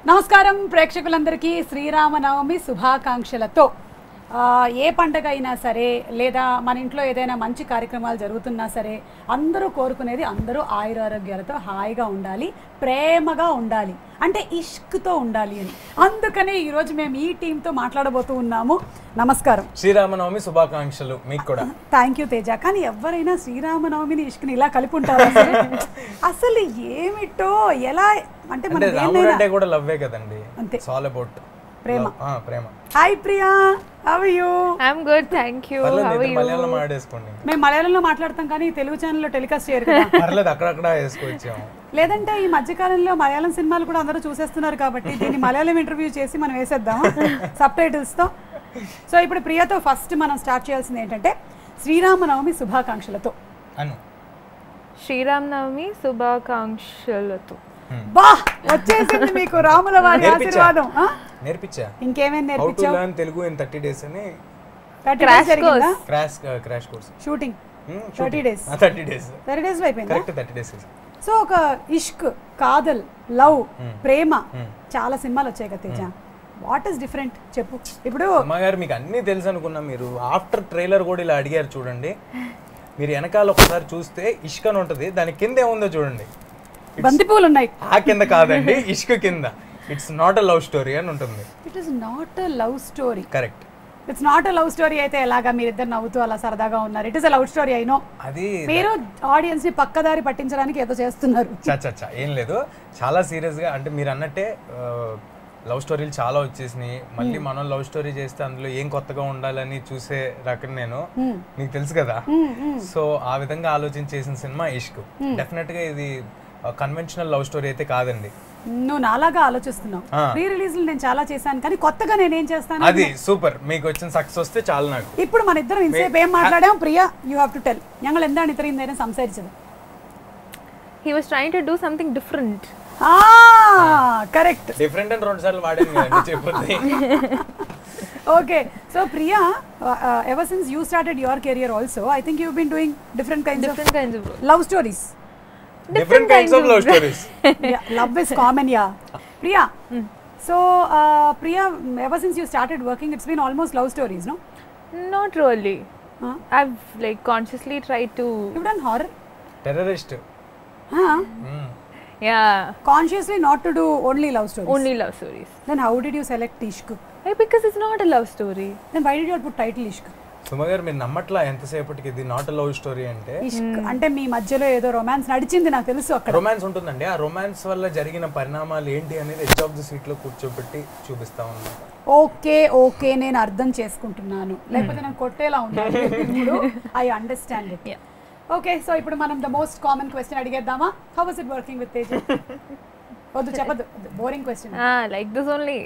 నమస్కారం ప్రేక్షకులందరికీ శ్రీరామనవమి శుభాకాంక్షలతో ఆ, ఏ పండగ అయినా సరే లేదా మన ఇంట్లో ఏదైనా మంచి కార్యక్రమాలు జరుగుతున్నా సరే అందరూ కోరుకునేది అందరూ ఆయురారోగ్యాలతో హాయిగా ఉండాలి ప్రేమగా ఉండాలి అంటే ఇష్క్తో ఉండాలి అని అందుకనే ఈరోజు మేము ఈ టీంతో మాట్లాడబోతూ ఉన్నాము నమస్కారం శ్రీరామనవమి శుభాకాంక్షలు మీకు కూడా థ్యాంక్ యూ తేజ కానీ ఎవరైనా శ్రీరామనవమిని ఇష్క్ని ఇలా కలిపి ఉంటారు అసలు? అసలు ఏమిటో ఎలా అంటే అంటే మనం రాముడు దేన్నైనా అంటే కూడా లవ్వే కదండి అంతే. ఆల్ అబౌట్ ప్రేమ. ప్రేమ hi Priya how you I'm good thank you పర్లేదు హౌ ఇద్దరు యూ మలయాళం ఆడేసుకోండి మేము మలయాళంలో మాట్లాడతాం కానీ తెలుగు ఛానల్లో టెలికాస్ట్ చేయరు కదా పర్లేదు అక్కడక్కడ వేసుకొచ్చాము లేదంటే ఈ మధ్యకాలంలో మలయాళం సినిమాలు కూడా అందరూ చూసేస్తున్నారు కాబట్టి దీన్ని మలయాళం ఇంటర్వ్యూ చేసి మనం వేసేద్దాం సబ్ తో సో ఇప్పుడు ప్రియాతో ఫస్ట్ మనం స్టార్ట్ చేయాల్సింది ఏంటంటే శ్రీరామనవమి శుభాకాంక్షలతో అను శ్రీరామ్ నవమి శుభాకాంక్షలతో బా వచ్చేసింది మీకు రాముల వారి నేర్పించా. ఆశీర్వాదం ఆ? నేర్పించా ఇంకేమేం హౌ టు నేర్పించావు learn Telugu in thirty days అని Crash course. Crash crash course shooting thirty days thirty days thirty days అయిపోయిందా కరెక్ట్ థర్టీ డేస్ సో ఒక ఇష్క్ కాదల్ లవ్ ప్రేమ చాలా సినిమాలు వచ్చాయి కదా తేజ వాట్ ఈస్ డిఫరెంట్ చెప్పు ఇప్పుడు అమ్మ గారు మీకు అన్నీ తెలుసు అనుకున్నా మీరు ఆఫ్టర్ ట్రైలర్ కూడా ఇలా అడిగారు చూడండి మీరు వెనకాల ఒకసారి చూస్తే ఇష్క్ అని ఉంటుంది దాని కింద ఏముందో చూడండి బంతిపూలు ఉన్నాయి ఆ కింద కాదండి ఇష్క్ కింద it's not a love story అని ఉంటుంది it is not a love story correct it's not a love story అయితే ఎలాగా మీరిద్దరు నవ్వుతూ అలా సరదాగా ఉన్నారు it is a love story అయినో అది మీరు ఆడియన్స్ ని పక్కదారి పట్టించడానికి ఏదో చేస్తున్నారు చచ్చా ఏం లేదు చాలా సీరియస్ గా అంటే మీరు అన్నట్టే లవ్ స్టోరీలు చాలా వచ్చేసినాయి మళ్ళీ మనం లవ్ స్టోరీ చేస్తే అందులో ఏం కొత్తగా ఉండాలని చూసే రకం నేను మీకు తెలుసు కదా సో ఆ విధంగా ఆలోచించి చేసిన సినిమా ఇష్క్ డెఫినెట్ గా ఇది కన్వెన్షనల్ లవ్ స్టోరీ అయితే కాదండి నువ్వు నాలాగా ఆలోచిస్తున్నావు ఆ. ప్రీ రిలీజ్ నేను చాలా చేశాను కానీ కొత్తగా నేనేం చేస్తాను అది సూపర్ మీకు వచ్చిన సక్సెస్ వస్తే చాలు నాకు ఇప్పుడు మన ఇద్దరం ఇంతసేపు ఏం మాట్లాడాం Priya you have to tell ഞങ്ങൾ എന്താണ് ഇത്രയും നേരം സംസാരിച്ചത് he was trying to do something different ఆ కరెక్ట్ డిఫరెంట్ అని రెండు సార్లు వాడాను కదండి చెప్పొద్ది okay so Priya ever since you started your career also I think you been doing different kinds of different kinds of love stories different kinds of love stories love is common yeah Priya so Priya ever since you started working it's been almost love stories no not really Huh? I've like consciously try to you done horror terrorist yeah consciously not to do only love stories only love stories then how did you select Ishq because it's not a love story then why did you put title Ishq Suma గారు మీరు నమ్మట్లా ఎంతసేపటికి ఇది not love story అంటే ఇష్క్ అంటే మీ మధ్యలో ఏదో romance నడిచింది నాకు తెలుసు అక్కడ రొమాన్స్ ఉంటుందండి ఆ రొమాన్స్ వల్ల జరిగిన పరిణామాలు ఏంటి అనేది ఎడ్జ్ ఆఫ్ ది సీట్ లో కూర్చోబెట్టి చూపిస్తా ఉన్నాం ఓకే ఓకే నేను అర్థం చేసుకుంటున్నాను లేకపోతే నేను కొట్టేలా ఉన్నాను ఇప్పుడు I understand it okay so ఇప్పుడు మనం ద మోస్ట్ కామన్ క్వశ్చన్ అడిగేద్దామా how was it working with Teja వద్దు చెప్పదు boring question like this only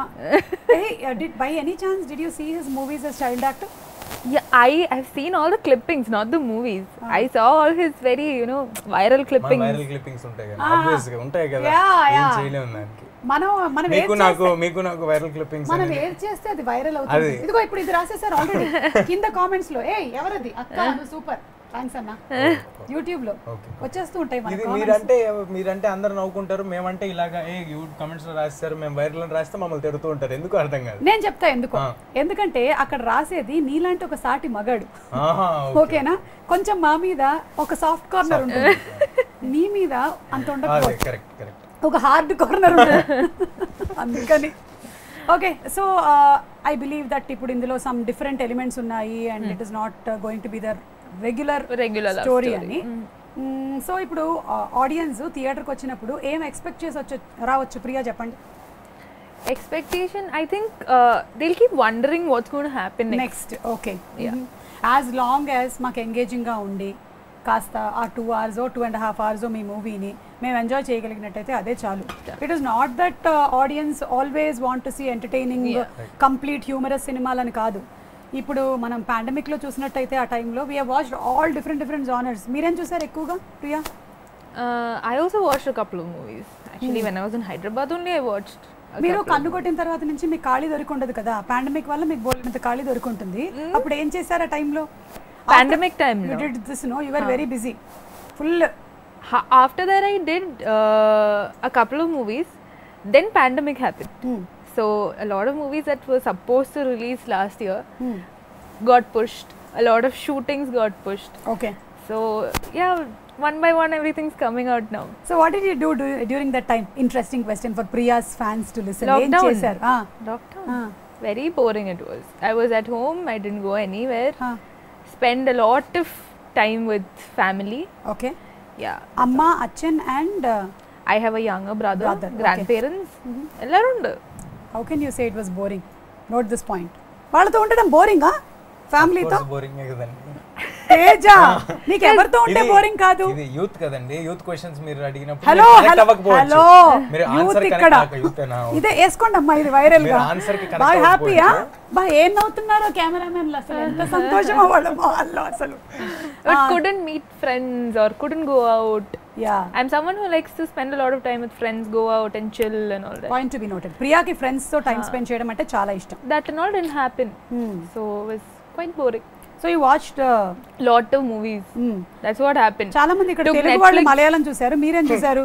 did by any chance did you see his movies as child actor Yeah, I have seen all the clippings, not the movies. I saw all his very, you know, viral మన clippings. Viral clippings ఉంటాయి కదా obvious గా ఉంటాయి కదా Yeah, ఏం yeah. చేయలేము దానికి మనం మనం మీకు ఏం నాకు మీకు నాకు వైరల్ క్లిప్పింగ్స్ మనం ఏం చేస్తే అది వైరల్ అవుతుంది ఇదిగో ఇప్పుడు ఇది రాసేసారు ఆల్రెడీ కింద కామెంట్స్ లో ఏ ఎవరది అక్క సూపర్ థ్యాంక్స్ అన్న యూట్యూబ్ లో Okay. వచ్చేస్తూ ఉంటాయి మన ఇది comments. మీరంటే మీరంటే అందరు నవ్వుకుంటారు మేమంటే ఇలాగా ఏ యూ కమెంట్స్ లో రాస్తారు మేము వైరల్ అని రాస్తే మమ్మల్ని తిడుతూ ఉంటారు ఎందుకు అర్థం కాదు నేను చెప్తా ఎందుకు ఆ. ఎందుకంటే అక్కడ రాసేది నీలాంటి ఒక సాటి మగాడు ఆహా ఓకేనా కొంచెం మా మీద ఒక సాఫ్ట్ కార్నర్ ఉంటుంది నీ మీద అంత ఉండదు కరెక్ట్ కరెక్ట్ ఒక హార్డ్ కార్నర్ ఉంటుంది అందుకని okay so I believe that ఇప్పుడు ఇందులో సమ్ డిఫరెంట్ ఎలిమెంట్స్ ఉన్నాయి and it is not going to be the regular Regular love story story. అని సో ఇప్పుడు ఆడియన్స్ థియేటర్కి వచ్చినప్పుడు ఏం ఎక్స్పెక్ట్ చేసి వచ్చి రావచ్చు ప్రియా చెప్పండి Expectation, I think uh, they'll keep wondering what's going to happen next. Next okay as long as మాకు ఎంగేజింగ్గా ఉండి కాస్త ఆ two hours two and half hours మీ మూవీని మేము ఎంజాయ్ చేయగలిగినట్టయితే అదే చాలు it is not that audience always want to see entertaining complete humorous సినిమాలని కాదు ఇప్పుడు మనం పాండమిక్లో చూసినట్టయితే ఆ టైంలో we watched all different different genres మీరేం చూసారు ఎక్కువగా Priya Uh, I also watched a couple of movies. Actually, when I was in Hyderabad only, I watched. A మీరు couple. కన్ను కొట్టిన తర్వాత నుంచి మీకు ఖాళీ దొరికి ఉండదు కదా పాండమిక్ వల్ల మీకు బోల్డంత ఖాళీ దొరుకుంటుంది అప్పుడు ఏం చేశారు ఆ టైంలో Pandemic time, you no? Did this no you are very busy full Ha- after that, I did uh, a couple of movies. then pandemic happened. Hmm. So a lot of movies that were supposed to release last year Hmm. got pushed. A lot of shootings got pushed. Okay So yeah, one by one everything's coming out now. So what did you do during that time interesting question for Priya's fans to listen ఏం Lockdown. చేశారు Ah, Lockdown. ah, Very boring it was. I was at home, I didn't go anywhere. ah. Spend a lot of time with family. Okay Yeah. అమ్మ అచ్చన్ and I have a younger brother, Brother, okay. grandparents. Mhm. ಎಲ್ಲರೂ ಉಂಡು how can you say it was boring note this point వాళ్ళతో ఉండడం బోరింగా ఫ్యామిలీతో boring కదండి తేజ నీకు ఎవరితో ఉంటే ఇది- బోరింగ్ కాదు ఇది యూత్ కదండి యూత్ క్వశ్చన్స్ మీరు అడిగినప్పుడు హలో మీరు connect హలో అవ్వకపోవచ్చు. హలో మీరు యూత్ ఆన్సర్ ఇక్కడ యూత్ ఇదే వేసుకోండి అమ్మా ఇది వైరల్ గా మీరు answer కి connect బాగా హ్యాపీయా అవ్వకపోవచ్చు. బా ఏం నవ్వుతున్నారో కెమెరామెన్లు అసలు ఎంత సంతోషం వాళ్ళ వాళ్ళు అసలు But couldn't meet friends or couldn't go out. Yeah I'm someone who likes to spend a lot of time with friends, go out and chill and all that. Point to be noted ప్రియాకి friends తో time spend చేయడం అంటే చాలా ఇష్టం That and all didn't happen. So it was quite boring. So you watched Lot of movies. That's what happened. చాలా మంది ఇక్కడ Took Telugu వాళ్ళు Netflix. మలయాళం చూశారు మీరేం చూశారు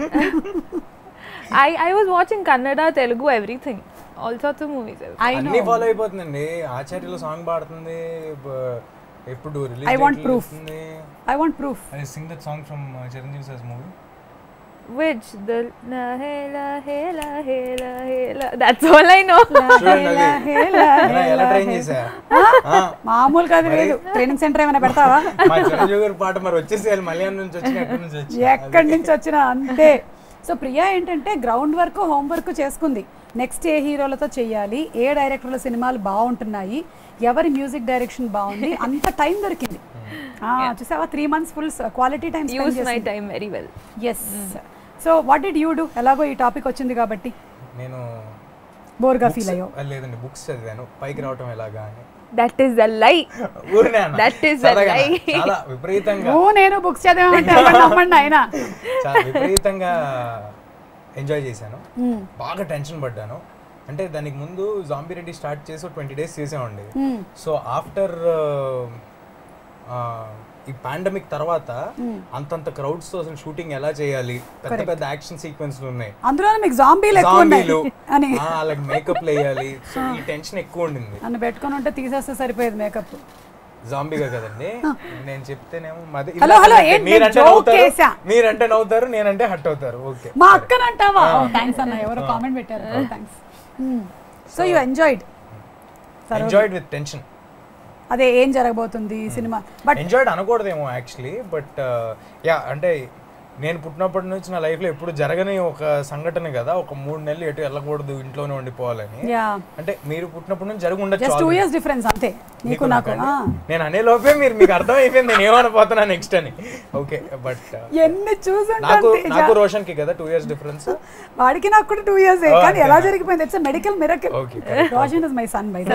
I, I was watching Kannada, Telugu, everything. All sorts of movies. I was- I అన్ని follow అయిపోతుందండి ఆచార్యులు సాంగ్ పాడుతుంది బ- ఎప్పుడు release I want proof. I want proof I sing that song from Chiranjeevi sir movie Which? The la hela hela hela hela. That's all I know. ఎలా train చేశా ఆ, మామూలు కాదు లేదు ట్రైనింగ్ సెంటర్ ఏమైనా పెడతావా మా చిరంజీవి గారి పాట మరి వచ్చేసేయాలి మలయాళం నుంచి వచ్చి ఎక్కడి నుంచి వచ్చి ఎక్కడి నుంచి వచ్చినా అంతే సో ప్రియా ఏంటంటే గ్రౌండ్ వర్క్ హోమ్ వర్క్ చేసుకుంది నెక్స్ట్ ఏ హీరోలతో చేయాలి ఏ డైరెక్టర్ల సినిమాలు బాగుంటున్నాయి ఎవరి మ్యూజిక్ డైరెక్షన్ బాగుంది అంత టైం దొరికింది ఆ, చూసావా three months full quality time Use my time very well. Yes so what did you do ఎలాగో ఈ టాపిక్ వచ్చింది కాబట్టి నేను బోర్గా books- ఫీల్ అయ్యో ఆ, లేదండి బుక్స్ చదివాను పైకి రావటం ఎలాగా అని That is a lie. ఊరినే అన్న. That is a సరదాగా lie. అన్న. చాలా విపరీతంగా నువ్వు నేను బుక్స్ చదివామంటే నమ్మండి ఆయన చాలా విపరీతంగా ఎంజాయ్ చేశాను బాగా టెన్షన్ పడ్డాను అంటే దానికి ముందు జాంబీ రెడ్డి స్టార్ట్ చేసి ట్వంటీ డేస్ చేసామండి సో ఆఫ్టర్ ఈ పాండమిక్ తర్వాత అంతంత క్రౌడ్స్ తో అసలు షూటింగ్ ఎలా చేయాలి పెద్ద పెద్ద యాక్షన్ సీక్వెన్స్లు ఉన్నాయి అందులో మీకు జాంబీలు ఎక్కువ ఉన్నాయి జాంబీలు అని వాళ్ళకి మేకప్ వేయాలి సో ఈ టెన్షన్ ఎక్కువ ఉండింది నన్ను పెట్టుకొని ఉంటే తీసేస్తే సరిపోయేది మేకప్ జాంబీగా కదండి నేను చెప్తేనేమో మది హలో, హలో, ఇందాక ఏంటి మీరంటే joke నవ్వుతారు చేశా? మీరంటే నవ్వుతారు నేనంటే హట్ అవుతారు ఓకే మా అక్కనంటావా థ్యాంక్స్ అన్న ఎవరో కామెంట్ పెట్టారు thanks so you enjoyed enjoyed with tension అదే ఏం జరగబోతుంది ఈ సినిమా బట్ ఎంజాయ్డ్ అనకూడదేమో యాక్చువల్లీ బట్ యా అంటే నేను పుట్టినప్పటి నుంచి నా లైఫ్లో ఎప్పుడు జరగని ఒక సంఘటన కదా ఒక మూడు నెలలు ఎటు వెళ్ళకూడదు ఇంట్లోనే ఉండిపోవాలని యా అంటే మీరు పుట్టినప్పటి నుంచి జరిగి ఉండొచ్చు just two already. Years difference అంతే నీకు మీకు నాకు నాకండి? ఆ. నేను అనే లోపే మీరు మీకు అర్థం అయిపోయింది నేను ఏమనిపోతున్నా నెక్స్ట్ అని ఓకే బట్ ఎన్ని నాకు చూసుంటాను నాకు రోషన్ కి కదా టూ ఇయర్స్ డిఫరెన్స్ వాడికి నాకు కూడా టూ ఇయర్స్ Oh, కానీ okay. ఎలా జరిగిపోయింది it's medical miracle Okay, Roshan is my son by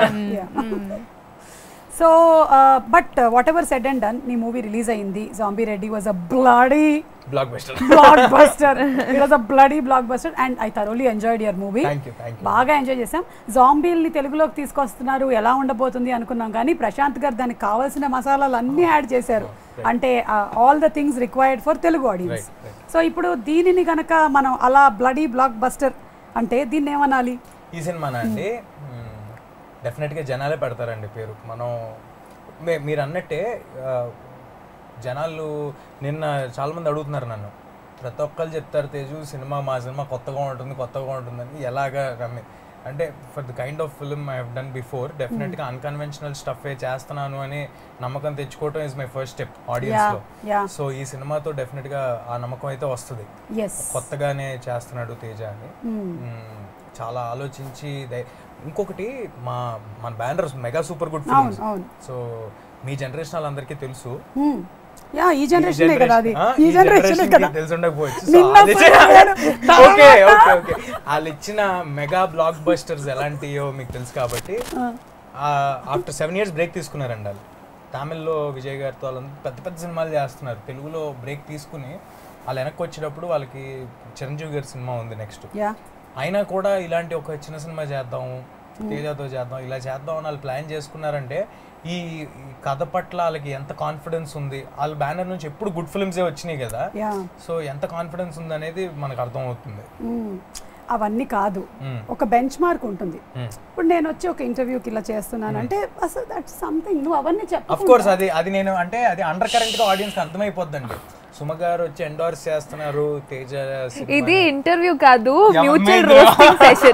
so but whatever said and done నీ మూవీ రిలీజ్ అయింది zombie Reddy was a bloody blockbuster blockbuster it was a bloody blockbuster and I thoroughly enjoyed your movie thank you thank you బాగా enjoy చేసాం జాంబీల్ని తెలుగులోకి తీసుకొస్తున్నారు ఎలా ఉండబోతుంది అనుకున్నాం కానీ ప్రశాంత్ గారు దానికి కావాల్సిన మసాలాలు అన్నీ యాడ్ చేశారు అంటే all the things required for Telugu audience Right, right. So ఇప్పుడు దీనిని కనుక మనం అలా బ్లడీ బ్లాక్ బస్టర్ అంటే దీన్ని ఏమనాలి ఈ సినిమానా అండి డెఫినెట్గా జనాలే పెడతారండి పేరు మనం మే- మీరు అన్నట్టే ఆ, జనాలు నిన్న చాలా మంది అడుగుతున్నారు నన్ను ప్రతి ఒక్కరు చెప్తారు తేజు సినిమా మా సినిమా కొత్తగా ఉంటుంది కొత్తగా ఉంటుందని ఎలాగా రమ్మి అంటే for the kind of film I have done before డెఫినెట్గా అన్కన్వెన్షనల్ స్టఫే చేస్తున్నాను అని నమ్మకం తెచ్చుకోవటం ఇస్ మై ఫస్ట్ స్టెప్ ఆడియన్స్లో యా సో ఈ సినిమాతో డెఫినెట్గా ఆ నమ్మకం అయితే వస్తుంది ఎస్ కొత్తగానే చేస్తున్నాడు తేజ అని మ్మ్. చాలా ఆలోచించి దై- ఇంకొకటి మా మన బ్యానర్స్ మెగా సూపర్ గుడ్ అవును ఫిల్మ్స్ అవును సో మీ జనరేషన్ వాళ్ళందరికీ తెలుసు యా ఈ జనరేషన్ కదా అది ఆ, ఈ ఈ జనరేషన్ generation కదా కి తెలిసి ఉండకపోవచ్చు సో నిన్న వాళ్ళు ఇచ్చిన- పోయాను. ఓకే ఓకే ఓకే వాళ్ళు ఇచ్చిన మెగా బ్లాక్ బస్టర్స్ ఎలాంటియో మీకు తెలుసు కాబట్టి ఆఫ్టర్ సెవెన్ ఇయర్స్ బ్రేక్ తీసుకున్నారండి వాళ్ళు తమిళ్లో విజయ్ గారితో వాళ్ళందరూ పెద్ద పెద్ద సినిమాలు చేస్తున్నారు తెలుగులో బ్రేక్ తీసుకుని వాళ్ళు వెనక్కి వచ్చేటప్పుడు వాళ్ళకి చిరంజీవి గారి సినిమా ఉంది నెక్స్ట్ యా అయినా కూడా ఇలాంటి ఒక చిన్న సినిమా చేద్దాం తేజతో చేద్దాం ఇలా చేద్దాం అని వాళ్ళు ప్లాన్ చేసుకున్నారంటే ఈ ఈ కథ పట్ల వాళ్ళకి ఎంత కాన్ఫిడెన్స్ ఉంది వాళ్ళ బ్యానర్ నుంచి ఎప్పుడు గుడ్ ఫిల్మ్సే వచ్చినాయి కదా యా సో ఎంత కాన్ఫిడెన్స్ ఉంది అనేది మనకు అర్థం అవుతుంది అవన్నీ కాదు మ్మ్. ఒక బెంచ్ మార్క్ ఉంటుంది మ్మ్. ఇప్పుడు నేను వచ్చి ఒక ఇంటర్వ్యూకి ఇలా చేస్తున్నాను అంటే అసలు దట్ సంథింగ్ నువ్వు అవన్నీ అఫ్ చెప్పు కోర్స్ అది అది నేను అంటే అది అండర్ కరెంట్ గా ఆడియన్స్ కి అర్థమైపోద్దండి సుమ గారు వచ్చి ఎండోర్స్ చేస్తున్నారు తేజ సినిమా ఇది ఇంటర్వ్యూ కాదు yeah, mutual Mahendra. Roasting session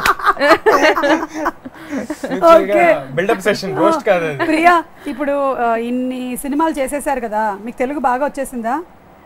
buildup session roast కాదు అది ప్రియా ఇప్పుడు ఆ, ఇన్ని సినిమాలు చేసేసారు కదా మీకు తెలుగు బాగా వచ్చేసిందా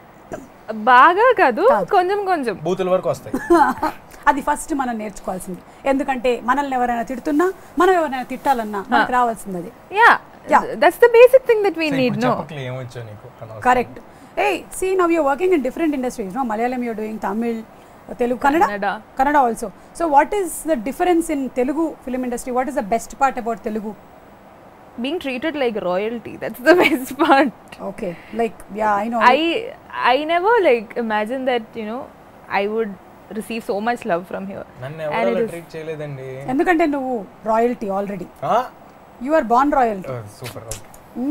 బాగా కాదు కొంచెం కొంచెం బూతుల వరకు వస్తాయి అది ఫస్ట్ మనం నేర్చుకోవాల్సింది ఎందుకంటే మనల్ని ఎవరైనా తిడుతున్నా మనం ఎవరైనా తిట్టాలన్నా మనకు రావాల్సింది అది yeah Yeah. That's the basic thing that we ఇప్పుడు నీడ్ నో చెప్పకలే ఏమొచ్చో నీకు అనవసరం. కరెక్ట్ ఏ see now you working in different industries no Malayalam you're doing Tamil Telugu Kannada Kannada. Kannada also so what is the difference in Telugu film industry what is the best part about Telugu being treated like royalty that's the best part okay like yeah I know I I never like imagine that you know I would receive so much love from here. నన్ను And ఎవరు it is- treat చేయలేదండి ఎందుకంటే నువ్వు royalty already you are born royalty super okay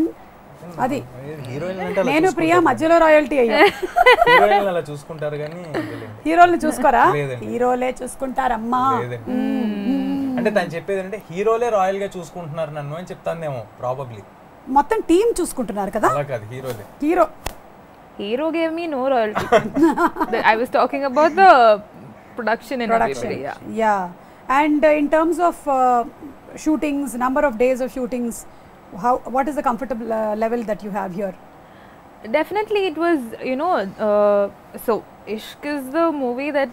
అది heroine అంటే అలా నేను ప్రియా మధ్యలో రాయల్టీ అయ్యా హీరోయిన్ అలా చూసుకుంటారు కానీ తెలియదు. హీరోల్ని చూసుకోరా లేదండి. హీరోలే చూసుకుంటారమ్మా లేదండి అంటే తను చెప్పేది అంటే హీరోలే రాయల్ గా చూసుకుంటున్నారు నన్ను అని చెప్తాందేమో ప్రాబబ్లీ మొత్తం టీం చూసుకుంటున్నారు కదా అలా కాదు హీరోలే hero Hero gave me no royalty. The- I was talking about the production and production everything. Yeah. yeah and uh, in terms of uh, shootings number of days of shootings how what is the comfortable uh, level that you have here Definitely, it was you know. Uh, so Ishq is the movie that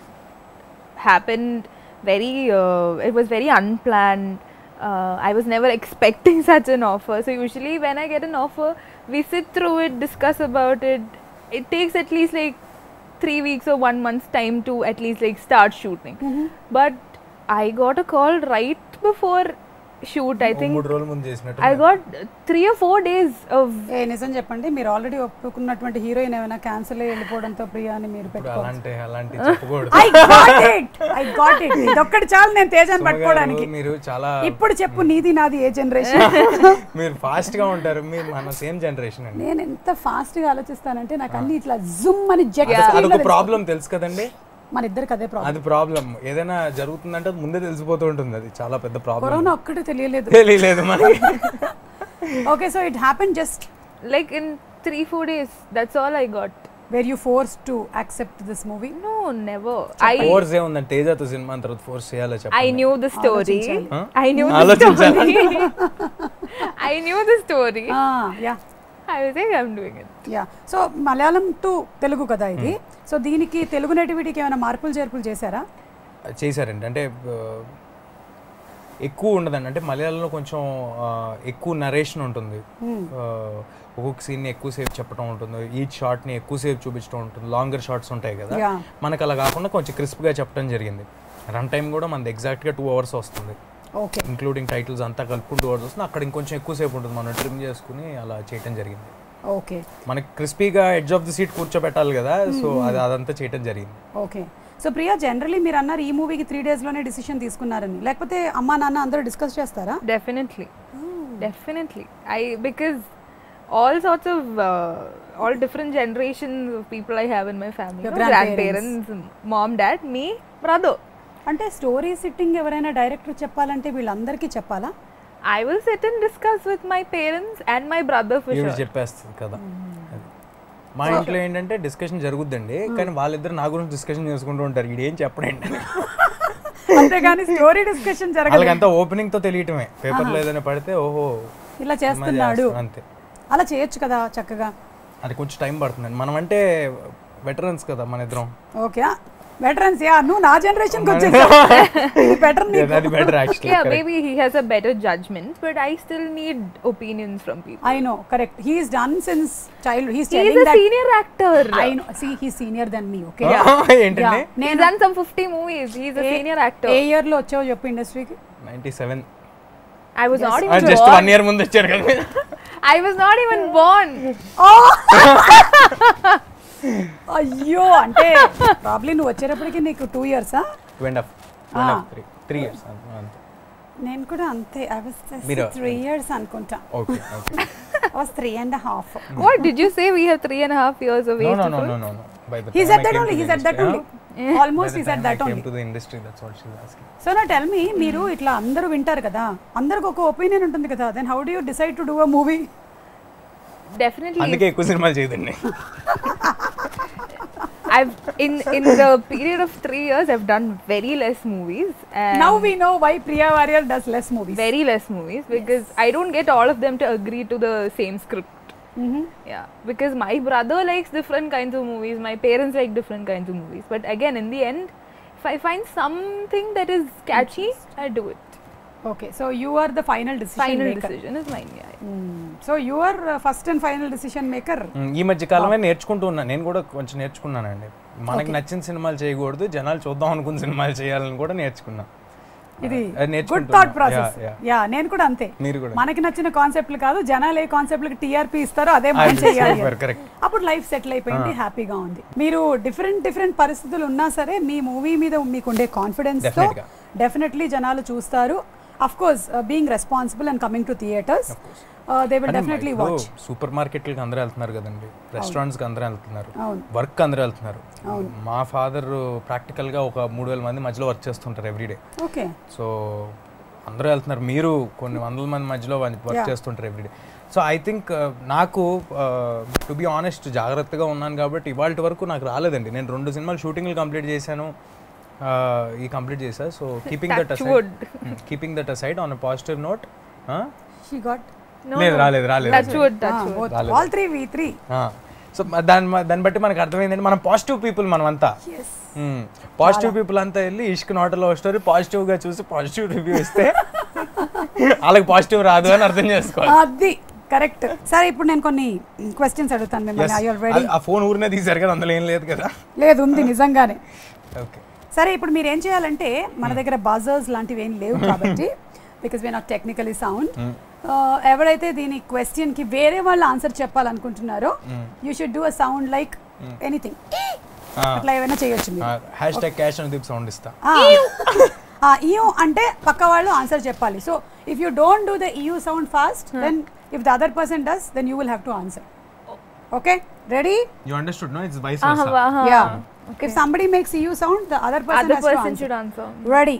happened very. Uh, it was very unplanned. Uh, I was never expecting such an offer. So usually, when I get an offer, we sit through it, discuss about it. It takes at least like three weeks or one month's time to at least like start shooting. But I got a call right before shoot. I oh think మూడు రోజుల ముందు చేసినట్టు I got three or four days of ఏ నిజం చెప్పండి మీరు already ఒప్పుకున్నటువంటి heroine ఏమైనా cancel అయ్యి వెళ్ళిపోవడంతో ప్రియా అని మీరు ఇప్పుడు పెట్టుకోవాలి అలాంటి అలాంటి చెప్పకూడదు I got it I got it ఇదొక్కటి చాలు నేను తేజాన్ని సుమ గారు, పట్టుకోవడానికి మీరు చాలా ఇప్పుడు చెప్పు నీది నాది ఏ జనరేషన్ మీరు ఫాస్ట్ గా ఉంటారు మీరు మన సేమ్ జనరేషన్ అండి నేను ఎంత ఫాస్ట్ గా ఆలోచిస్తానంటే నాకు అన్ని ఇట్లా జుమ్ అని జెట్ అదొక ప్రాబ్లం తెలుసు కదండి మన ఇద్దరికి అదే ప్రాబ్లం అది ప్రాబ్లం ఏదైనా జరుగుతుందంటే అది ముందే తెలిసిపోతూ ఉంటుంది అది చాలా పెద్ద ప్రాబ్లం కరోనా ఒక్కటే తెలియలేదు తెలియలేదు మనకి okay so it happen just like in three four days. That's all I got. Where you force to accept this movie No, never. I force ఏ ఉందండి తేజతో సినిమా తర్వాత ఫోర్స్ చేయాలో I చెప్పండి knew the story. ఆలోచించాలి. Huh? I knew the ఆలోచించాలి. story. I knew the story. Yeah I was like, I'm doing it. Yeah so Malayalam to Telugu కదా ఇది సో దీనికి తెలుగు నేటివిటీకి ఏమైనా మార్పులు చేర్పులు చేశారా చేశారండి అంటే ఆ, ఎక్కువ ఉండదండి అంటే మలయాళంలో కొంచెం ఆ, ఎక్కువ నరేషన్ ఉంటుంది ఆ, ఒక్కొక్క సీన్ని ఎక్కువసేపు చెప్పడం ఉంటుంది ఈచ్ షార్ట్ని ఎక్కువసేపు చూపించడం ఉంటుంది లాంగర్ షార్ట్స్ ఉంటాయి కదా Yeah. మనకు అలా కాకుండా కొంచెం క్రిస్ప్గా చెప్పడం జరిగింది రన్ టైం కూడా మనది ఎగ్జాక్ట్గా టూ అవర్స్ వస్తుంది ఓకే ఇంక్లూడింగ్ టైటిల్స్ అంతా కలుపుకుంటూ టూ అవర్స్ వస్తుంది అక్కడ ఇంకొంచెం ఎక్కువసేపు ఉంటుంది మనం ట్రిమ్ చేసుకుని అలా చేయటం జరిగింది ఓకే మనకి క్రిస్పీగా ఎడ్జ్ ఆఫ్ ది సీట్ కూర్చోబెట్టాలి కదా సో అది అదంతా చేయటం జరిగింది ఓకే సో ప్రియా జనరలీ మీరు అన్నారు ఈ మూవీకి త్రీ డేస్లోనే డిసిషన్ తీసుకున్నారని లేకపోతే అమ్మా నాన్న అందరూ డిస్కస్ చేస్తారా Definitely. Definitely. I because all sorts of uh, all different generations of people I have in my family. Your you know, grandparents. grandparents, mom, dad, me, brother. అంటే స్టోరీ సిట్టింగ్ ఎవరైనా director చెప్పాలంటే వీళ్ళందరికీ చెప్పాలా I will sit and discuss with my parents and my brother for ఈవిడ sure. చెప్పేస్తుంది కదా అది. మా ఇంట్లో ఏంటంటే డిస్కషన్ జరుగుద్దండి కానీ వాళ్ళిద్దరు నా గురించి డిస్కషన్ చేసుకుంటూ ఉంటారు ఇది ఏం చెప్పడండి అంతేగాని స్టోరీ డిస్కషన్ జరగదు వాళ్ళకంతా ఓపెనింగ్ తో తెలియటమే పేపర్లో ఏదైనా పడితే ఓహో ఇలా సినిమా చేస్తున్నాడు చేస్తున్నాడు అంతే అలా చేయొచ్చు కదా చక్కగా అది కొంచెం టైం పడుతుందండి మనం అంటే వెటరన్స్ కదా మన ఇద్దరం ఓకే వెటరన్స్ యా నువ్వు నా జనరేషన్ కి వచ్చేసావు బెటర్ అది better actually Yeah, maybe he has a better judgment, but I still need opinions from people. I know correct he's done since child he's He's telling a that senior actor. I know see he senior then me okay ఏంటండి He's done some 50 movies. He's a senior actor. ఏ year లో వచ్చావు చెప్పు ఇండస్ట్రీకి ninety seven I was not even just born. One year ముందు వచ్చారు కదా మీరు. I was not even born. అయ్యో అంటే ప్రాబ్లీ నువ్వు వచ్చేటప్పటికి నీకు టూ ఇయర్సా two and half two and half three three years అంతే నేను కూడా అంతే ఐ వాస్ మీరు- త్రీ ఇయర్స్ అనుకుంటా okay okay I was three and half What did you say? We have three and a half years of no age no no difference? No no by the He time said I that came only. to He the said that industry, only. huh? By Almost the he said time I that came only. to the industry, that's what she's asking. So నా tell me మీరు ఇట్లా అందరూ వింటారు కదా అందరికి ఒక opinion ఉంటుంది కదా then how do you decide to do a movie Definitely. అందుకే ఎక్కువ సినిమాలు చేయదండి I've in in the period of three years, I've done very less movies. And now we know why Priya Warrier does less movies very less movies because I don't get all of them to agree to the same script. Yeah, because my brother likes different kinds of movies, my parents like different kinds of movies. But again, in the end, if I find something that is catchy, I do it. Okay so you are the final decision Final maker decision is mine. Yeah. So you are first and final decision maker um, ఈ మధ్య కాలమే నేర్చుకుంటూ ఉన్నా నేను కూడా కొంచెం నేర్చుకున్నానండి మనకి నచ్చిన సినిమాలు చేయకూడదు జనాలు చూద్దాం అనుకున్న సినిమాలు చేయాలని కూడా నేర్చుకున్నా ఇది అది నేర్చుకుంటున్నా. Good thought process Yeah, yeah. Yeah నేను కూడా అంతే మీరు కూడా మనకి నచ్చిన కాన్సెప్ట్లు కాదు జనాలు ఏ కాన్సెప్ట్లకి టీఆర్పీ ఇస్తారో అదే మనం చేయాలి అని. కరెక్ట్ అప్పుడు లైఫ్ సెటిల్ అయిపోయింది హ్యాపీగా ఉంది మీరు డిఫరెంట్ డిఫరెంట్ పరిస్థితులు ఉన్నా సరే మీ మూవీ మీద మీకు ఉండే కాన్ఫిడెన్స్ తో Definitely గా. డెఫినెట్లీ జనాలు చూస్తారు of course being responsible and coming to theatres they will definitely watch super మార్కెట్లకి అందరూ వెళ్తున్నారు కదండి రెస్టారెంట్స్ కి అందరూ వెళ్తున్నారు అవును. వర్క్ అందరూ వెళ్తున్నారు మా ఫాదర్ ప్రాక్టికల్ గా ఒక మూడు వేల మంది మధ్యలో వర్క్ చేస్తుంటారు ఎవ్రీడే ఓకే సో అందరూ వెళ్తున్నారు మీరు కొన్ని వందల మంది మధ్యలో వర్క్ Yeah. చేస్తుంటారు ఎవ్రీడే సో ఐ థింక్ నాకు టు బి ఆనెస్ట్ జాగ్రత్తగా ఉన్నాను కాబట్టి ఇవాళ వరకు నాకు రాలేదండి నేను రెండు సినిమాలు షూటింగ్లు కంప్లీట్ చేశాను uh, ఈ కంప్లీట్ చేశా so keeping that Touch aside wood. Keeping that aside on a positive note she got No, లేదు no. రాలేదు రాలేదు Touch wood, touch wood. రాలేదు. All three we three so దాని దాన్ని బట్టి మనకు అర్థమైందండి మనం పాజిటివ్ పీపుల్ మనం అంతా ఎస్ పాజిటివ్ పీపుల్ అంతా వెళ్ళి Ishq not love story positive గా చూసి పాజిటివ్ రివ్యూ ఇస్తే వాళ్ళకి పాజిటివ్ రాదు అని అర్థం చేసుకోవాలి అది కరెక్ట్ సరే ఇప్పుడు నేను కొన్ని క్వశ్చన్స్ అడుగుతాను మిమ్మల్ని ఐ Yes. ఆల్రెడీ ఆ ఫోన్ ఊరినే తీసారు కదా అందులో ఏం లేదు కదా లేదు ఉంది నిజంగానే ఓకే సరే ఇప్పుడు మీరు ఏం చేయాలంటే మన దగ్గర బజర్స్ లాంటివి ఏం లేవు కాబట్టి because we not technically sound ఎవరైతే దీని క్వశ్చన్ కి వేరే వాళ్ళు ఆన్సర్ చెప్పాలనుకుంటున్నారో you should do a sound like anything అట్లా ఏమైనా చేయొచ్చు మీరు హ్యాష్ ట్యాగ్ క్యాష్ అని దీప్ సౌండ్ ఇస్తా ఇయూ అంటే పక్క వాళ్ళు ఆన్సర్ చెప్పాలి so if you don't do the ew sound fast then if the other person does then you will have to answer okay ready you understood no it's wise Uh-huh, uh-huh. Yeah if somebody makes ew sound the other Other person person should answer. Ready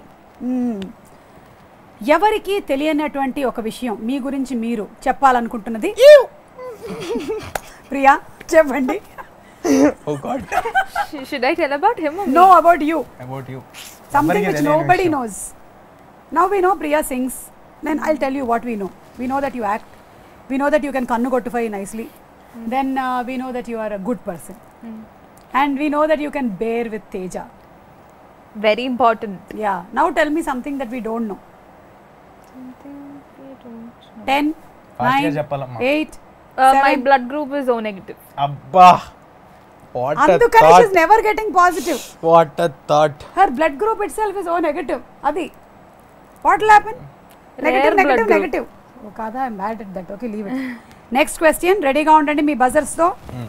ఎవరికి తెలియనటువంటి ఒక విషయం మీ గురించి మీరు చెప్పాలనుకుంటున్నది ప్రియా చెప్పండి oh god Sh- should I tell about him or me? No about you about you something which nobody knows now we know Priya sings then I tell you what we know we know that you act we know that you can కన్ను కొట్టుఫై nicely then we know that you are a good person and we know that you can bear with Teja Very important. Yeah now tell me something that we don't know Something we don't know. Ten Fast గా nine చెప్పాలమ్మా. Eight Uh, my Seven. blood group is O negative. అబ్బా what అందుకని she's never getting positive what a thought her blood group itself is O negative అది what happen negative blood negative group. Negative O కాదా I mad at that okay leave it next question రెడీగా ఉండండి మీ బజర్స్తో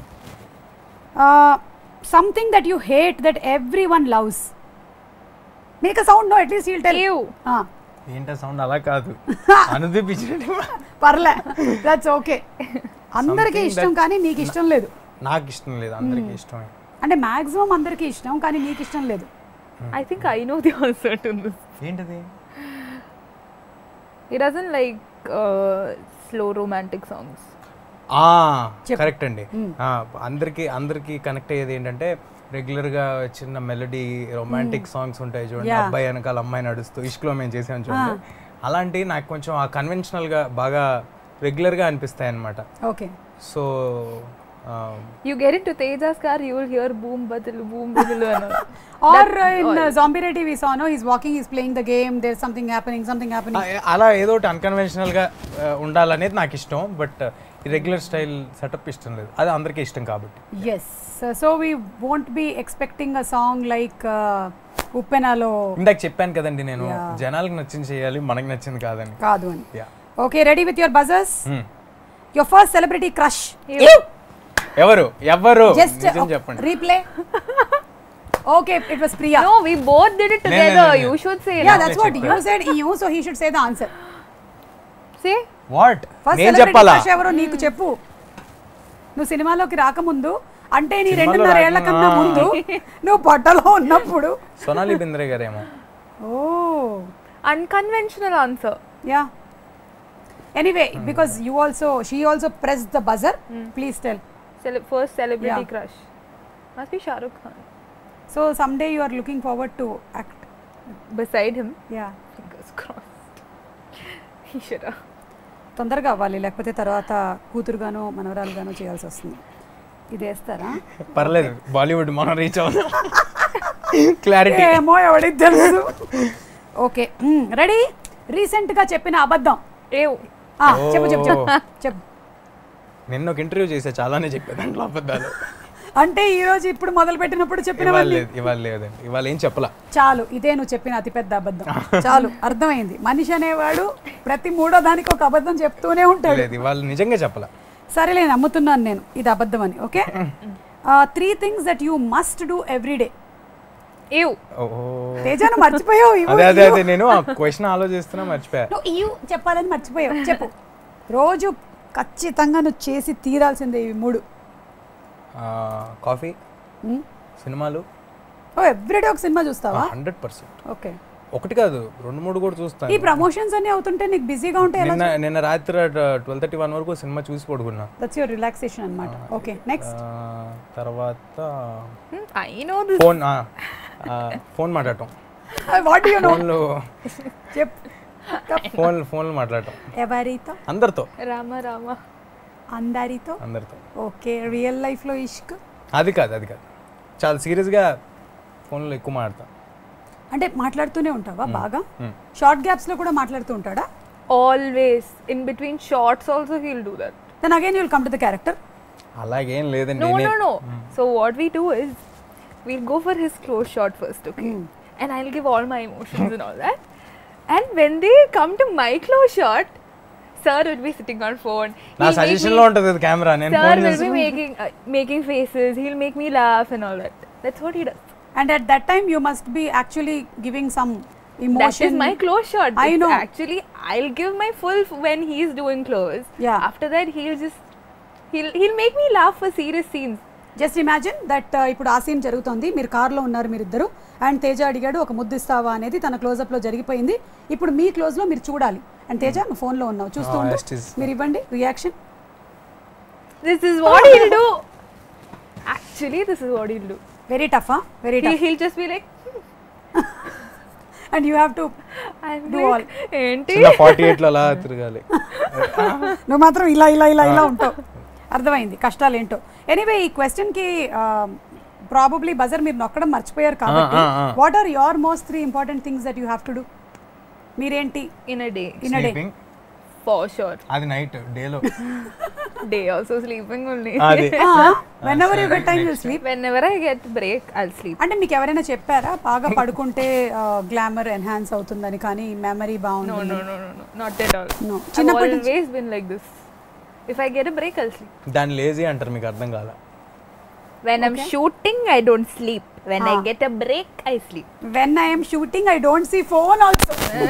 something that you hate that every one loves make a sound no at least he'll tell Ew. ఏంటో sound అలా కాదు అనుదీప్ ఇచ్చినట్టు పర్లే దట్స్ ఓకే అందరికీ Something ఇష్టం that- కానీ నీకు ఇష్టం లేదు నాకు ఇష్టం లేదు అందరికి ఇష్టమే అంటే మాక్సిమం అందరికీ ఇష్టం కానీ నీకు ఇష్టం లేదు I think I know the answer to this. ఏంటది He doesn't like uh, slow romantic songs. చెప్పు. కరెక్ట్ అండి ఆ, అందరికి అందరికి కనెక్ట్ అయ్యేది ఏంటంటే రెగ్యులర్ గా చిన్న మెలడీ రొమాంటిక్ సాంగ్స్ ఉంటాయి చూడండి Yeah. అబ్బాయి వెనకాల అమ్మాయి నడుస్తూ ఇష్క్లో మేము చేసాం చూడండి అలాంటి నాకు కొంచెం ఆ కన్వెన్షనల్ గా బాగా రెగ్యులర్ గా అనిపిస్తాయి అనమాట okay so You get into Teja's car, you will hear boom, badilu, boom, badilu. and all. Or That- in all. Zombie Reddy we saw no he's walking he's playing the game there something happening something happening అలా ఏదో ఒకటి unconventional గా ఆ, ఉండాలనేది నాకు ఇష్టం but regular style setup ఇష్టం లేదు అది అందరికీ ఇష్టం కాబట్టి yes so we won't be expecting a song like ఉప్పెనాలో ఇందాక చెప్పాను కదండి నేను Yeah. జనాలకు నచ్చింది చేయాలి మనకి నచ్చింది కాదని కాదు అని Yeah. Okay ready with your buzzers Hmm. Your first celebrity crush Ew. ఎవరు ఎవరు జస్ట్ నిజం చెప్పండి replay okay it was Priya No, we both did it No, no, together. no, no. You should say yeah it. That's what you said you so he should say the answer Say? What first నేను celebrity చెప్పాలా crush ఎవరో నీకు చెప్పు నువ్వు సినిమాలోకి రాకముందు అంటే నీ సినిమాలో రెండున్నర ఏళ్ల రాక- కన్నా ముందు నువ్వు పొట్టలో ఉన్నప్పుడు సోనాలి బింద్రే గారేమో oh Unconventional answer. Yeah anyway because you also she also press the buzzer please tell Cele- first celebrity Yeah. crush. Must be Shah Rukh Khan. So some day you are looking forward to act Beside him, yeah fingers crossed. He should have. తొందరగా అవ్వాలి లేకపోతే తర్వాత కూతురుగానో మనవరాలుగానో చేయాల్సి వస్తుంది ఇది వేస్తారా పర్లేదు బాలీవుడ్ మనం రీచ్ అవుదాం క్లారిటీ ఏమో ఎవడికి తెలుసు ఓకే రెడీ రీసెంట్ గా చెప్పిన అబద్ధం Ew. ఆ, చెప్పు చెప్పు చెప్పు చెప్పు నిన్న ఒక ఇంటర్వ్యూ చేసా చాలానే చెప్పా దాంట్లో అబద్ధాలు అంటే ఈ రోజు ఇప్పుడు మొదలు పెట్టినప్పుడు ఇవాళ చెప్పినవన్నీ లేదు ఇవాళ లేదండి ఇవాళ ఏం చెప్పలా చాలు ఇదే నువ్వు చెప్పిన అతిపెద్ద అబద్ధం చాలు అర్థమైంది మనిషి అనేవాడు ప్రతి మూడో దానికి ఒక అబద్ధం చెప్తూనే ఉంటాడు లేదు ఇవాళ నిజంగా చెప్పలా సరేలే నమ్ముతున్నాను నేను ఇది అబద్ధం అని okay three things that you must do every day Ew. ఓహో తేజాను మర్చిపోయావు ఇవ్వు, అదే అదే ఇవ్వు. అదే నేను ఆ క్వశ్చన్ ఆలోచిస్తున్నా మర్చిపోయా నువ్వు ఇవ్వు చెప్పాలని మర్చిపోయావు చెప్పు రోజు ఖచ్చితంగా నువ్వు చేసి తీరాల్సిందే ఇవి మూడు కాఫీ మ్? సినిమాలు ఓ ఎవ్రీడే ఒక సినిమా చూస్తావా హండ్రెడ్ పర్సెంట్ ఓకే ఒకటి కాదు రెండు మూడు కూడా చూస్తాను ఈ ప్రమోషన్స్ అన్ని అవుతుంటే నీకు బిజీగా ఉంటే ఎలా నిన్న నిన్న రాత్రి ట్వెల్వ్ థర్టీ వన్ వరకు సినిమా చూసి పడుకున్నా దట్స్ యువర్ రిలాక్సేషన్ అన్నమాట ఓకే నెక్స్ట్ ఆ, తర్వాత Hmm, I know this. Phone phone మాట్లాడటం వాట్ యు నో ఫోన్లో చెప్ ఫోన్ ఫోన్లో మాట్లాడటం ఎవరితో అందరితో Rama Rama. అందరితో అందరితో ఓకే రియల్ లైఫ్ లో ఇష్క్ అది కాదు అది కాదు చాలా సీరియస్గా ఫోన్లో ఎక్కువ మాట్లాడతాం అంటే మాట్లాడుతూనే ఉంటావా బాగా మ్. షార్ట్ గ్యాప్స్ లో కూడా మాట్లాడుతూ ఉంటాడా Always. In between shots also he'll do that. Then again you'll come to the character అలాగేం లేదండి No, నే- no, no. So what we do is we'll go for his close shot first, okay? And I'll give all my emotions and all that. And when they come to my close shot, sir will be sitting on phone. నా He'll make suggestion me- లో ఉంటుంది అది camera నేను Sir phone will చేసి be making uh, making faces. He'll make me laugh and all that. That's what he does. And at that time you must be actually giving some That is emotion my close shot. I It's know. Actually, I'll give my full f- when he's doing close. Yeah. After that, he'll just he'll he'll make me laugh for serious scenes. Just imagine that ఇప్పుడు ఆ scene జరుగుతోంది మీరు కార్లో ఉన్నారు మీరిద్దరు and Teja అడిగాడు ఒక ముద్దు ఇస్తావా అనేది తన క్లోజప్ లో జరిగిపోయింది ఇప్పుడు మీ క్లోజ్ లో మీరు చూడాలి అండ్ తేజ నువ్వు ఫోన్ లో ఉన్నావు చూస్తూ Ah, ఉండు yes, yes. మీరు ఇవ్వండి reaction This is what he'll do. Actually, this is what he'll do. Very టఫా very He'll, tough he'll just be like, and you have to I'm Do like, "Auntie." చిన్న forty ఎయిట్లో అలా తిరగాలి నువ్వు మాత్రం ఇలా ఇలా ఇలా ఇలా ఉంటావు అర్థమైంది కష్టాలు ఏంటో ఎనీవే ఈ క్వశ్చన్ కి ప్రాబబ్లీ బజర్ మీరు నొక్కడం మర్చిపోయారు కాబట్టి ఆ, ఆ. What are your most three important things that you have to do మీరేంటి in a day, in day Sleeping. for sure. అది నైట్ డేలో Day also sleeping only. అది whenever you get time you sleep Whenever I get break, I'll sleep. అంటే మీకు ఎవరైనా చెప్పారా బాగా పడుకుంటే గ్లామర్ ఎన్హాన్స్ అవుతుందని కానీ మెమరీ No, బాగుంటుంది no, no, no, no, not at all. No. I've చిన్నప్పటి నుంచి- always been like this. If I get a break, I'll sleep. దాన్ని లేజీ అంటారు మీకు అర్థం కాల When I'm shooting, I don't sleep. When I Ah. get a break, I sleep. When I'm shooting I don't see phone also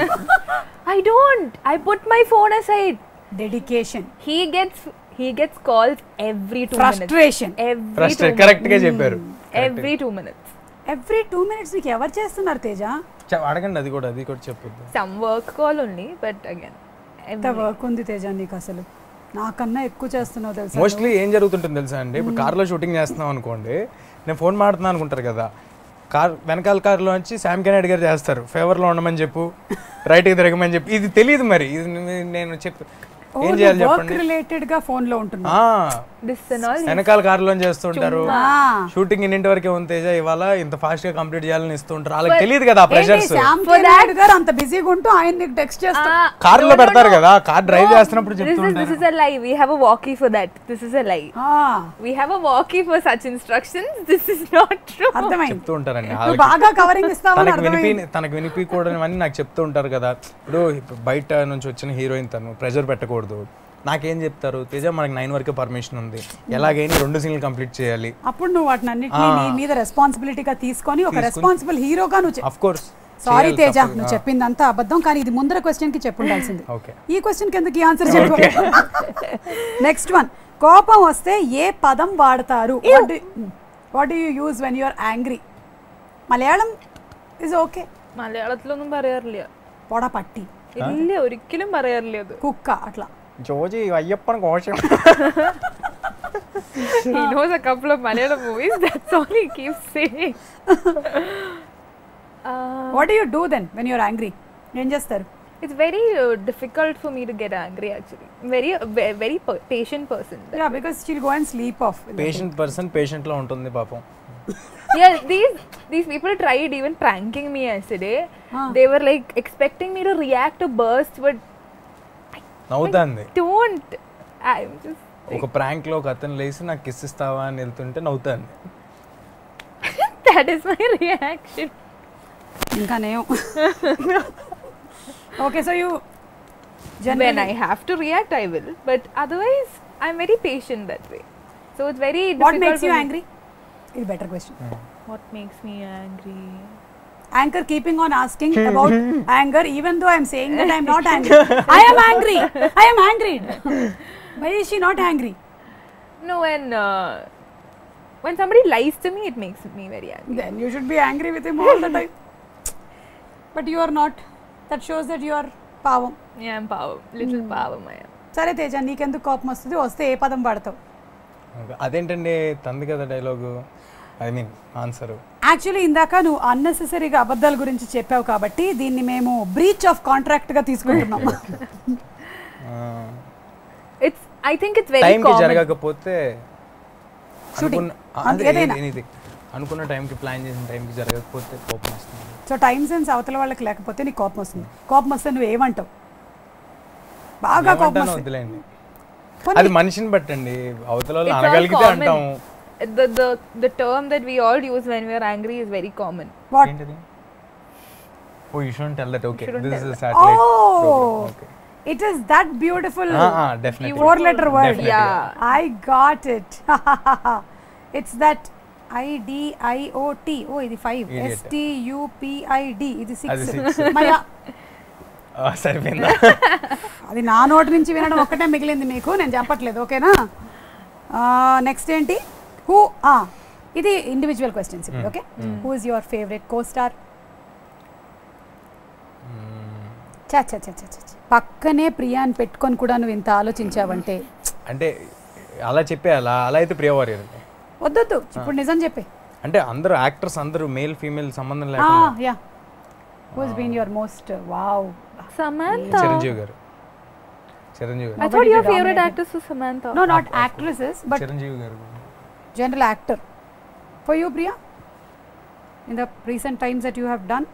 I don't. I put my phone aside. Dedication He gets he gets calls every two minutes. Frustration Every two first minutes. Correct గా చెప్పారు Every two minutes. Every two minutes మీకు ఎవరు చేస్తున్నారు తేజ చె- అడగండి అది కూడా అది కూడా చెప్పొద్దు Some work call only, but again. ఎంత Every, వర్క్ ఉంది తేజ నీకు అసలు నాకన్నా ఎక్కువ చేస్తున్నావు తెలుసా మోస్ట్లీ ఏం జరుగుతుంటుంది తెలుసా అండి ఇప్పుడు కార్లో షూటింగ్ చేస్తున్నాం అనుకోండి నేను ఫోన్ మాడుతున్నాను అనుకుంటారు కదా కార్ వెనకాల కార్లో వచ్చి శామ్ కెనాడి గారు చేస్తారు ఫేవర్లో ఉండమని చెప్పు రైట్కి తిరగమని చెప్పి ఇది తెలియదు మరి ఇది నే- నేను చెప్పు ఏం చేయాలి వర్క్ చెప్పండి రిలేటెడ్ గా ఫోన్ లో ఉంటున్నా ఆ, this and all. వెనకాల కార్లో చేస్తుంటారు ఆ. షూటింగ్ ఇన్నింటి వరకే ఉంది తేజ ఇవాళ ఇంత ఫాస్ట్ గా కంప్లీట్ చేయాలని ఇస్తుంటారు వాళ్ళకి తెలియదు కదా ఆ ప్రెషర్స్ శ్యామ్ For నాయుడు గారు అంత బిజీగా ఉంటూ ఆయన నీకు టెక్స్ట్ చేస్తా Ah, కార్లో no, no, పెడతారు no. కదా కార్ డ్రైవ్ చేస్తున్నప్పుడు This is this చెప్తుంటారు is a lie. We have a walkie for that. This is a lie. Ah, We have a walkie for such instructions. This is not true. అర్థమైంది చెప్తూ ఉంటారండి నువ్వు వాళ్ళకి బాగా covering ఇస్తావని తనకు వినిపి అర్థమైంది తనకు వినిపించకూడనివన్నీ నాకు చెప్తూ ఉంటారు కదా ఇప్పుడు ఇప్పుడు బయట నుంచి వచ్చిన హీరోయిన్ తను ప్రెజర్ పెట్టకూడదు నాకేం చెప్తారు తేజ మనకి నైన్ వరకే పర్మిషన్ ఉంది ఎలాగైనా ఈ రెండు సీన్లు కంప్లీట్ చేయాలి అప్పుడు నువ్వు వాటిని అన్నిటినీ నీ మీద రెస్పాన్సిబిలిటీగా తీసుకొని ఒక తీసుకొని- రెస్పాన్సిబుల్ హీరోగా నువ్వు అఫ్ కోర్స్ సారీ తేజ నువ్వు చెప్పిందంతా అబద్ధం కానీ ఇది ముందర క్వశ్చన్ కి చెప్పుండాల్సింది ఓకే ఈ క్వశ్చన్ కిందకి ఆన్సర్ చెప్పు నెక్స్ట్ వన్ కోపం వస్తే ఏ పదం వాడతారు what do you use when you're angry Malayalam is okay മലയാളത്തിലൊന്നും പറയാറില്ല പൊട പട്ടി ഇല്ല ഒരിക്കലും പറയാറില്ല അത് കുക്ക അట్లా జోజి అయ్యప్పని కోశం he knows a couple of Malayalam movies. That's all he keeps saying. uh, what you do then when you're angry ఏం చేస్తారు it's very uh, difficult for me to get angry. Actually, very uh, ve- very per- patient person. Yeah because she'll go and sleep off patient person patient లో ఉంటుంది పాపం yeah, these these people tried even pranking me yesterday. Huh. They were like expecting me to react to burst, but నవ్వుతాంది don't. I'm just. ఒక prank లో ఒక అతను లేచి నాకు కిస్ ఇస్తావా అని వెళ్తుంటే నవ్వుతాంది that is my reaction. ఇంకా name okay so you when I have to react, I will. But otherwise, I'm very patient that way. So it's very what difficult makes for you me- angry ఇది better question What makes me angry? anchor keeping on asking about anger even though i'm saying that i'm not angry i am angry i am angry why is she not angry No, when uh, when somebody lies to me, it makes me very angry. then you should be angry with him all the time but you are not that shows that you are పావం Yeah, I'm power, little power, I am. సరే తేజ నీకెందుకు కోపం వస్తుంది వస్తే ఏ పదం పడతావు అదేంటండి తంది కదా dialogue I mean answer actually ఇందాక నువ్వు అన్నెసెసరీగా అబద్ధాల గురించి చెప్పావు కాబట్టి దీన్ని మేము బ్రీచ్ ఆఫ్ కాంట్రాక్ట్ గా తీసుకుంటున్నాం It's. I think it's very టైంకి common. జరగకపోతే Shooting. అనుకున్న- అంతే, అదే, ఏదైనా. ఇది- ఇది. అనుకున్న టైంకి ప్లాన్ చేసిన టైంకి జరగకపోతే కోపం వస్తుంది సో టైం సెన్స్ అవతల వాళ్ళకి లేకపోతే నీకు కోపం వస్తుంది కోపం వస్తే నువ్వు ఏమంటావు బాగా కోపం ఏమంటానో వస్తుంది వదిలేండి పోనీ. అది మనిషిని బట్టండి అవతల వాళ్ళు It's all అనగలిగితే common. అంటాం The the the term that we all use when we are angry is very common. What ఏంటిది oh you shouldn't tell that okay Shouldn't this tell is satellite Oh, it is that beautiful definitely four letter word. Definitely. Yeah. I got it. it's that I D I O T. Oh, ఇది five. Idiot. S T U P I D. ఇది అది six. six. మయా సరిపోయిందా అది నా నోటి నుంచి వినడం ఒక్కటే మిగిలింది మీకు నేను చెప్పట్లేదు ఓకేనా నెక్స్ట్ ఏంటి హూ ఇది ఇండివిజువల్ క్వశ్చన్స్ ఇప్పుడు okay who is your favourite co star చా చా చా చా చా చా. పక్కనే ప్రియాని పెట్టుకొని కూడా నువ్వు ఇంత ఆలోచించావంటే అంటే అలా చెప్పే అలా అలా అయితే ప్రియవారి వద్దొద్దు ఇప్పుడు నిజం చెప్పే అంటే అందరూ యాక్టర్స్ అందరూ మేల్ ఫీమేల్ సంబంధం లేకుండా yeah who's been your most wow Samantha. Chiranjeevi garu Chiranjeevi I garu thought your Nobody favorite dominated. actress was Samantha. No not actresses but Chiranjeevi garu general actor for you Priya in the recent times that you have done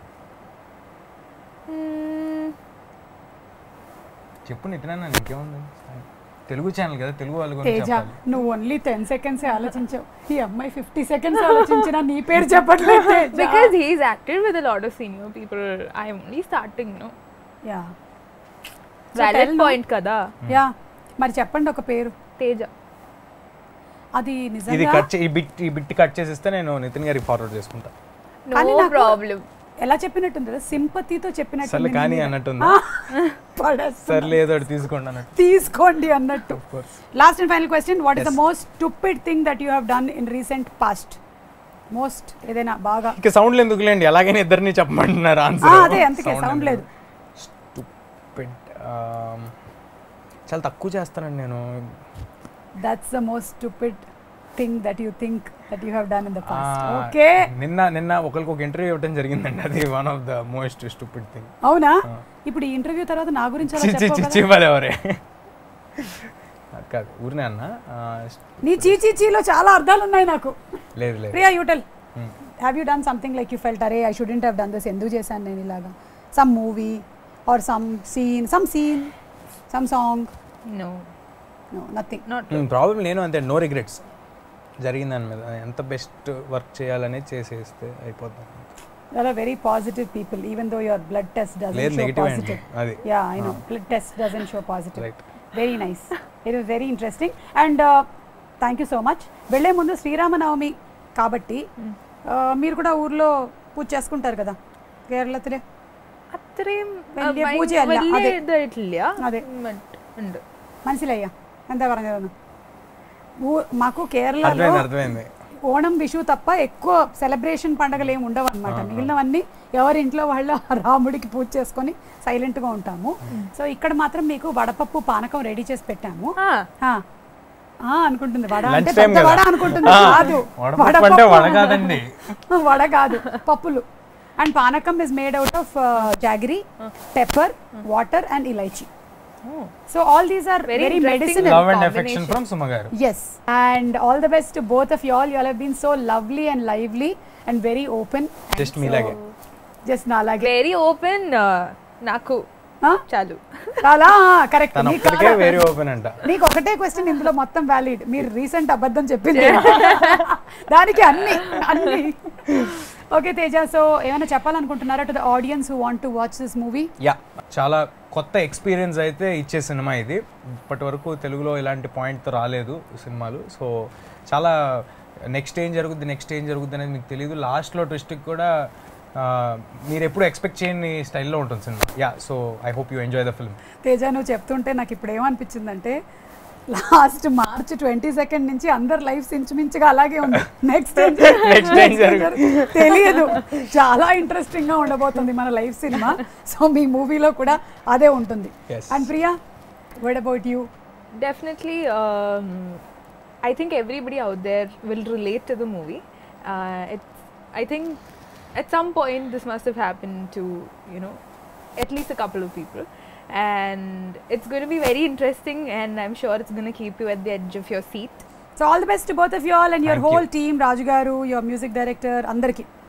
Mm, చెప్పు నితినా ఇంకేముంది Telugu channel కదా తెలుగు వాళ్ళ గురించి తేజ చెప్పాలి నువ్వు only ten seconds ఆలోచించావు ఈ అమ్మాయి fifty seconds ఆలోచించిన నీ పేరు చెప్పట్లేదు Teja. because he's acted with a lot of senior people. I'm only starting, no. Yeah Valid tell no. point kada. Yeah మరి చెప్పండి ఒక పేరు Teja. అది ఇది నిజంగా కట్ ఈ బిట్ ఈ బిట్ కట్ చేసిస్తే నేను నితిన్ గారికి ఫార్వర్డ్ చేసుకుంటా No కానీ నాకు- problem. ఎలా చెప్పినట్టుంది కదా సింపతితో చెప్పినట్టు సర్లే కానీ అన్నట్టుందా సర్లే ఏదో ఒకటి తీసుకోండి అన్నట్టు తీసుకోండి అన్నట్టు Of course. Last and final question what is the Yes. Most stupid thing that you have done in recent past most ఏదైనా బాగా ఇక సౌండ్లు ఎందుకులేండి ఎలాగైనా ఇద్దరిని చెప్పమంటున్నారు ఆ, ఆన్సర్ అదే అందుకే సౌండ్ లేదు చాలా తక్కువ చేస్తానండి నేను that's the most stupid thing that you think that you have done in the past ఆ, ఓకే నిన్న నిన్న ఒకరికి ఒక ఇంటర్వ్యూ ఇవ్వడం జరిగిందండి అది one of the most stupid thing అవునా ఆ. ఇప్పుడు ఈ ఇంటర్వ్యూ తర్వాత నా గురించి అలా చిచ్చి చెప్పావు చిచ్చి కదా? వాళ్ళెవరే కాదు ఊరినే అన్న ఆ, నీ చీ చీ చీలో చాలా అర్థాలు ఉన్నాయి నాకు లేదు లేదు Priya you tell Hmm. Have you done something like you felt అరే I shouldn't have done this ఎందుకు చేశాను నేను ఇలాగా some movie or some scene some scene some song No. No nothing Not problem నేను అంతే నో రిగ్రెట్స్ జరిగిన దాని మీద ఎంత బెస్ట్ వర్క్ చేయాలనేది చేసేస్తే అయిపోతుంది there are very positive people even though your blood test లేదు డజన్ షో నెగిటివ్ అండి పాజిటివ్ అది yeah I know blood test doesn't show positive right very nice it was very interesting and thank you so much వెళ్ళే ముందు శ్రీరామనవమి కాబట్టి uh, మీరు కూడా ఊర్లో పూజ చేసుకుంటారు కదా కేరళത്തിലെ അത്രയും വലിയ ഭയങ്കര പൂജയല്ല, വലിയ അതെ. ഇതായിട്ടില്ല അതെ. But ഉണ്ട് മനസ്സിലായ എന്താ പറഞ്ഞതെന്ന് ఊ- మాకు కేరళలో అర్థమైంది అర్థమైంది ఓణం విషు తప్ప ఎక్కువ సెలబ్రేషన్ పండుగలు ఏమి ఉండవు అనమాట మిగిలినవన్నీ ఎవరి ఇంట్లో వాళ్ళ రాముడికి పూజ చేసుకొని silent గా ఉంటాము సో ఇక్కడ మాత్రం మీకు వడపప్పు పానకం రెడీ చేసి పెట్టాము Ah, ఆ, ఆ, అనుకుంటుంది వడ Lunch అంటే time పెద్ద కదా. వడ అనుకుంటుంది ఆ, కాదు వడపప్పు అంటే వడపప్పు. వడ కాదండి. వడ కాదు పప్పులు and panakam is made out of jaggery pepper water and ilaichi oh. So all these are Very very interesting. Medicinal love and combination. Affection from Suma garu yes and all the best both of you all you all been so lovely and lively and very open just మీలాగే just నాలాగే very open నాకు Huh? చాలు చాలా correct తన ఒక్కడికే very open అంట నీకు ఒకటే క్వశ్చన్ ఇందులో మొత్తం వ్యాలిడ్ మీరు రీసెంట్ అబద్ధం చెప్పింది దానికి అన్ని అన్ని ఓకే తేజ సో ఏమైనా చెప్పాలనుకుంటున్నారా to the audience who want to watch this movie yeah చాలా కొత్త ఎక్స్పీరియన్స్ అయితే ఇచ్చే సినిమా ఇది ఇప్పటి వరకు తెలుగులో ఇలాంటి పాయింట్తో రాలేదు సినిమాలు సో చాలా నెక్స్ట్ ఏం జరుగుద్ది నెక్స్ట్ ఏం జరుగుద్ది అనేది మీకు తెలియదు లాస్ట్లో ట్విస్ట్కి కూడా ఆ, మీరు ఎప్పుడు ఎక్స్పెక్ట్ చేయని స్టైల్లో ఉంటుంది సినిమా yeah so I hope you enjoy the film Teja నువ్వు చెప్తుంటే నాకు ఇప్పుడు ఏమనిపించిందంటే లాస్ట్ మార్చ్ ట్వంటీ సెకండ్ నుంచి అందరు లైఫ్ ఇంచుమించుగా అలాగే ఉంది నెక్స్ట్ Next ఏం జరుగుతుంది? తెలియదు చాలా ఇంట్రెస్టింగ్ గా ఉండబోతుంది మన లైఫ్ సినిమా సో మీ మూవీలో కూడా అదే ఉంటుంది Yes. And Priya what about you Definitely, um, I think everybody out there will relate to the movie. Uh, it's, I think at some point this must have happened to, you know, at least a couple of people. And it's going to be very interesting, and I'm sure it's going to keep you at the edge of your seat. So all the best both of you all and your Thank you. Whole team Raju garu your music director అందరికీ